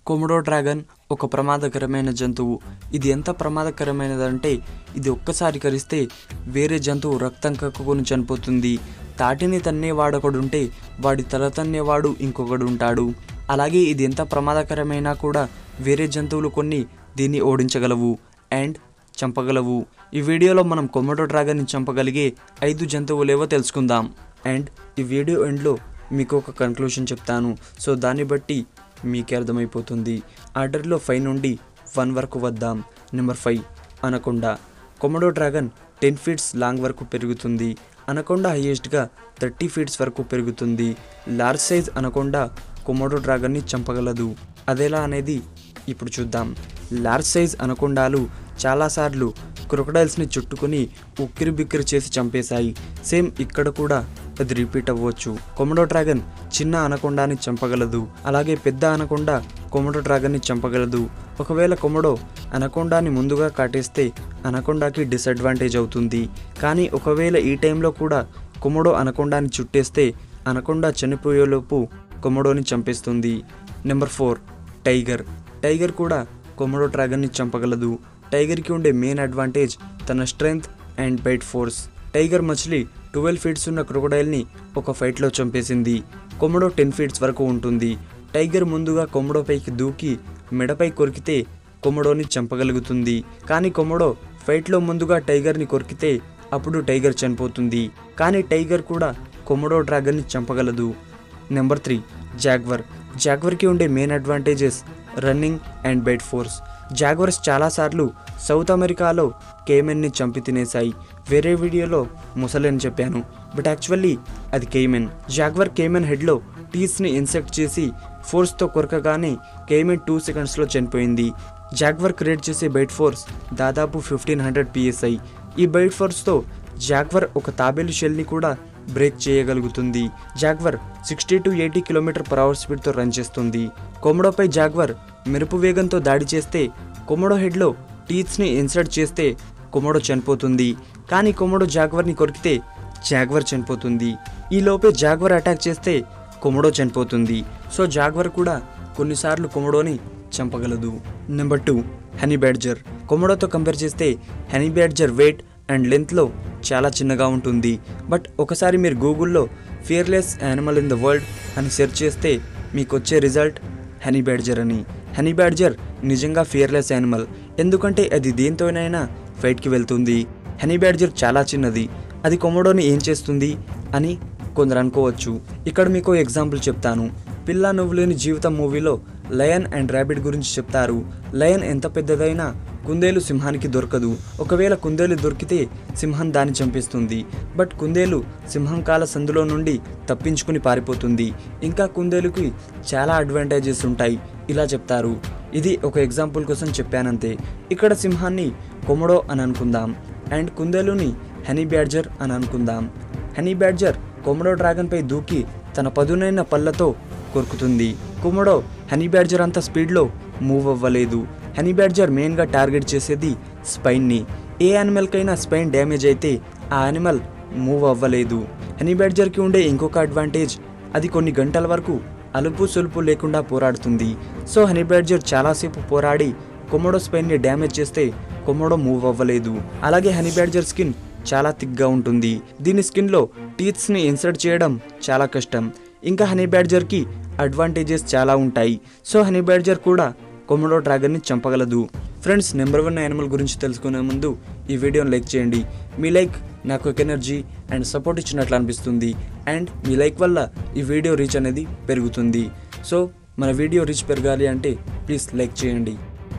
కొమడో dragon ఒక ప్రమాదకరమైన జంతువు ఇది ఎంత ప్రమాదకరమైనదంటే ఇది ఒక్కసారి కరిస్తే వేరే జంతువు రక్తం కక్కుకొని చనిపోతుంది తాటిని తన్నేవాడు ఒకడుంటే వాడి తల తన్నేవాడు ఇంకొకడు ఉంటాడు అలాగే ఇది ఎంత ప్రమాదకరమైనా కూడా వేరే జంతువులు కొన్ని దీన్ని ఓడించగలవు అండ్ చంపగలవు ఈ వీడియోలో మనం కొమడో డ్రాగన్ని చంపగలిగే ఐదు జంతువులేవో తెలుసుకుందాం అండ్ ఈ వీడియో ఎండ్లో మీకు ఒక కన్క్లూషన్ చెప్తాను సో దాన్ని బట్టి మీకే అర్థమైపోతుంది ఆర్డర్లో ఫైవ్ నుండి వన్ వరకు వద్దాం number five anaconda Komodo dragon ten feets long వరకు పెరుగుతుంది అనకొండ హైయెస్ట్గా థర్టీ ఫీట్స్ వరకు పెరుగుతుంది లార్జ్ సైజ్ అనకొండ కొమోడో డ్రాగన్ని చంపగలదు అదెలా అనేది ఇప్పుడు చూద్దాం లార్జ్ సైజ్ అనకొండాలు చాలాసార్లు క్రొకడైల్స్ని చుట్టుకొని ఉక్కిరి బిక్కిరి చేసి చంపేశాయి సేమ్ ఇక్కడ కూడా అది రిపీట్ అవ్వచ్చు కొమడో డ్రాగన్ చిన్న అనకొండాని చంపగలదు అలాగే పెద్ద అనకొండ కొమడో డ్రాగన్ని చంపగలదు ఒకవేళ కొమడో అనకొండాని ముందుగా కాటేస్తే అనకొండాకి డిసడ్వాంటేజ్ అవుతుంది కానీ ఒకవేళ ఈ టైంలో కూడా కొమడో అనకొండాని చుట్టేస్తే అనకొండ చనిపోయేలోపు కొమడోని చంపేస్తుంది నెంబర్ ఫోర్ టైగర్ టైగర్ కూడా కొమడో డ్రాగన్ని చంపగలదు టైగర్కి ఉండే మెయిన్ అడ్వాంటేజ్ తన strength and bite force tiger మచిలీ ట్వెల్వ్ ఫీట్స్ ఉన్న క్రొకడైల్ని ఒక ఫైట్లో చంపేసింది కొమడో టెన్ ఫీట్స్ వరకు ఉంటుంది టైగర్ ముందుగా కొమడోపైకి దూకి మెడపై కొరికితే కొమడోని చంపగలుగుతుంది కానీ కొమడో ఫైట్లో ముందుగా టైగర్ని కొరికితే అప్పుడు టైగర్ చనిపోతుంది కానీ టైగర్ కూడా కొమడో డ్రాగన్ని చంపగలదు నెంబర్ త్రీ జాగ్వర్ జాగ్వర్కి ఉండే main advantages running and bite force jaguars చాలాసార్లు సౌత్ అమెరికాలో కేమెన్ని చంపి తినేశాయి వేరే వీడియోలో ముసలి అని చెప్పాను బట్ యాక్చువల్లీ అది కేమెన్ జాగ్వర్ కేమెన్ హెడ్లో టీస్ని ఇన్సెక్ట్ చేసి ఫోర్స్తో కొరకగానే కేమెన్ టూ సెకండ్స్లో చనిపోయింది జాగ్వర్ క్రియేట్ చేసే బైట్ ఫోర్స్ దాదాపు ఫిఫ్టీన్ హండ్రెడ్ పిఎస్ఐ ఈ బైట్ ఫోర్స్తో జాగ్వర్ ఒక తాబేలు షెల్ని కూడా బ్రేక్ చేయగలుగుతుంది jaguar sixty to eighty kilometre per hour స్పీడ్తో రన్ చేస్తుంది కొమడోపై జాగ్వర్ మెరుపు వేగంతో దాడి చేస్తే కొమడో హెడ్లో టీత్స్ని ఇన్సర్ట్ చేస్తే కొమడో చనిపోతుంది కానీ కొమడో జాగ్వర్ని కొరికితే జాగ్వర్ చనిపోతుంది ఈ లోపే జాగ్వర్ అటాక్ చేస్తే కొమడో చనిపోతుంది సో జాగ్వర్ కూడా కొన్నిసార్లు కొమడోని చంపగలదు నెంబర్ టూ హనీ బ్యాడ్జర్ కొమడోతో కంపేర్ చేస్తే హనీ బ్యాడ్జర్ వెయిట్ అండ్ లెంత్లో చాలా చిన్నగా ఉంటుంది బట్ ఒకసారి మీరు గూగుల్లో fearless animal in the world అని సెర్చ్ చేస్తే మీకు వచ్చే రిజల్ట్ హనీ బ్యాడ్జర్ అని హనీ బ్యాడ్జర్ నిజంగా ఫియర్లెస్ యానిమల్ ఎందుకంటే అది దేంతోనైనా ఫైట్కి వెళ్తుంది హనీ బ్యాడ్జర్ చాలా చిన్నది అది కొమడోని ఏం చేస్తుంది అని కొందరు అనుకోవచ్చు ఇక్కడ మీకు ఎగ్జాంపుల్ చెప్తాను పిల్ల నువ్వు లేని జీవితం మూవీలో లయన్ అండ్ ర్యాబిట్ గురించి చెప్తారు లయన్ ఎంత పెద్దదైనా కుందేలు సింహానికి దొరకదు ఒకవేళ కుందేలు దొరికితే సింహం దాన్ని చంపేస్తుంది బట్ కుందేలు సింహం కాల సందులో నుండి తప్పించుకుని పారిపోతుంది ఇంకా కుందేలుకి చాలా అడ్వాంటేజెస్ ఉంటాయి ఇలా చెప్తారు ఇది ఒక ఎగ్జాంపుల్ కోసం చెప్పానంతే ఇక్కడ సింహాన్ని కొమడో అని అనుకుందాం అండ్ కుందేలుని హనీ బ్యాడ్జర్ అని అనుకుందాం హనీ బ్యాడ్జర్ కొమడో డ్రాగన్పై దూకి తన పదునైన పళ్ళతో కొరుకుతుంది కుమడో హనీ బ్యాడ్జర్ అంత స్పీడ్లో మూవ్ అవ్వలేదు హనీ బ్యాడ్జర్ మెయిన్గా టార్గెట్ చేసేది స్పైన్ని ఏ యానిమల్కైనా స్పైన్ డ్యామేజ్ అయితే ఆ యానిమల్ మూవ్ అవ్వలేదు హనీ బ్యాడ్జర్కి ఉండే ఇంకొక అడ్వాంటేజ్ అది కొన్ని గంటల వరకు అలుపు సొలుపు లేకుండా పోరాడుతుంది సో హనీ బ్యాడ్జర్ చాలాసేపు పోరాడి కొమోడో స్పైన్ని డ్యామేజ్ చేస్తే కొమోడో మూవ్ అవ్వలేదు అలాగే హనీ బ్యాడ్జర్ స్కిన్ చాలా థిక్గా ఉంటుంది దీని స్కిన్లో టీత్స్ని ఇన్సర్ట్ చేయడం చాలా కష్టం ఇంకా హనీ బ్యాడ్జర్కి అడ్వాంటేజెస్ చాలా ఉంటాయి సో హనీ బ్యాడ్జర్ కూడా కొమడో డ్రాగన్ని చంపగలదు ఫ్రెండ్స్ నెంబర్ వన్ యానిమల్ గురించి తెలుసుకునే ముందు ఈ వీడియోని లైక్ చేయండి మీ లైక్ నాకు ఒక ఎనర్జీ అండ్ సపోర్ట్ ఇచ్చినట్లు అనిపిస్తుంది అండ్ మీ లైక్ వల్ల ఈ వీడియో రీచ్ అనేది పెరుగుతుంది సో మన వీడియో రీచ్ పెరగాలి అంటే ప్లీజ్ లైక్ చేయండి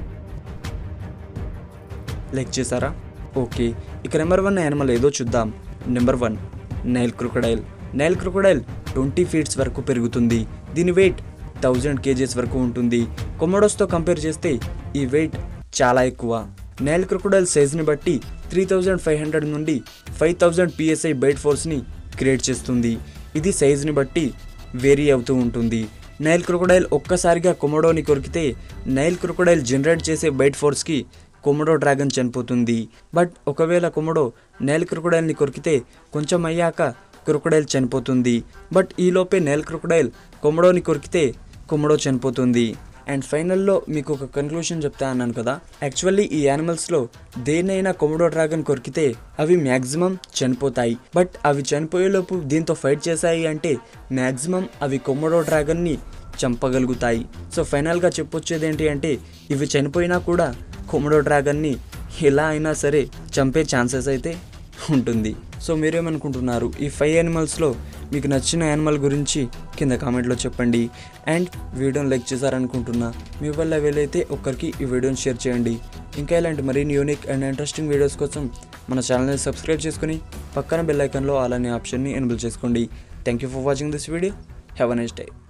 లైక్ చేశారా ఓకే ఇక నెంబర్ వన్ యానిమల్ ఏదో చూద్దాం number one Nile crocodile Nile crocodile twenty feets వరకు పెరుగుతుంది దీని వెయిట్ థౌజండ్ కేజీస్ వరకు ఉంటుంది కొమోడోస్తో కంపేర్ చేస్తే ఈ వెయిట్ చాలా ఎక్కువ నైల్ క్రొకడైల్ సైజ్ని బట్టి త్రీ థౌజండ్ ఫైవ్ హండ్రెడ్ నుండి ఫైవ్ థౌజండ్ పిఎస్ఐ బైట్ ఫోర్స్ని క్రియేట్ చేస్తుంది ఇది సైజ్ని బట్టి వేరీ అవుతూ ఉంటుంది నైల్ క్రొకడైల్ ఒక్కసారిగా కొమోడోని కొరికితే నైల్ క్రొకడైల్ జనరేట్ చేసే బైట్ ఫోర్స్కి కొమడో డ్రాగన్ చనిపోతుంది బట్ ఒకవేళ కొమడో నేల్ క్రొకడైల్ని కొరికితే కొంచెం అయ్యాక క్రొకడైల్ చనిపోతుంది బట్ ఈలోపే నేల్ క్రొకడైల్ కొమడోని కొరికితే కొమడో చనిపోతుంది అండ్ ఫైనల్లో మీకు ఒక కన్క్లూషన్ చెప్తా అన్నాను కదా యాక్చువల్లీ ఈ యానిమల్స్లో దేన్నైనా కొమడో డ్రాగన్ కొరికితే అవి మ్యాక్సిమం చనిపోతాయి బట్ అవి చనిపోయేలోపు దీంతో ఫైట్ చేశాయి అంటే మ్యాక్సిమం అవి కొమడో డ్రాగన్ని చంపగలుగుతాయి సో ఫైనల్గా చెప్పొచ్చేది ఏంటి అంటే ఇవి చనిపోయినా కూడా కొమడో డ్రాగన్ని ఎలా అయినా సరే చంపే ఛాన్సెస్ అయితే ఉంటుంది సో మీరేమనుకుంటున్నారు ఈ ఫైవ్ యానిమల్స్లో మీకు నచ్చిన యానిమల్ గురించి కింద కామెంట్లో చెప్పండి అండ్ వీడియోని లైక్ చేశారనుకుంటున్నా మీ వల్ల వీలైతే ఒక్కరికి ఈ వీడియోని షేర్ చేయండి ఇంకా ఇలాంటి మరిన్ని యూనిక్ అండ్ ఇంట్రెస్టింగ్ వీడియోస్ కోసం మన ఛానల్ని సబ్స్క్రైబ్ చేసుకుని పక్కన బెల్ ఐకాన్లో అలానే ఆప్షన్ని ఎనబుల్ చేసుకోండి thank you for watching this video have a nice day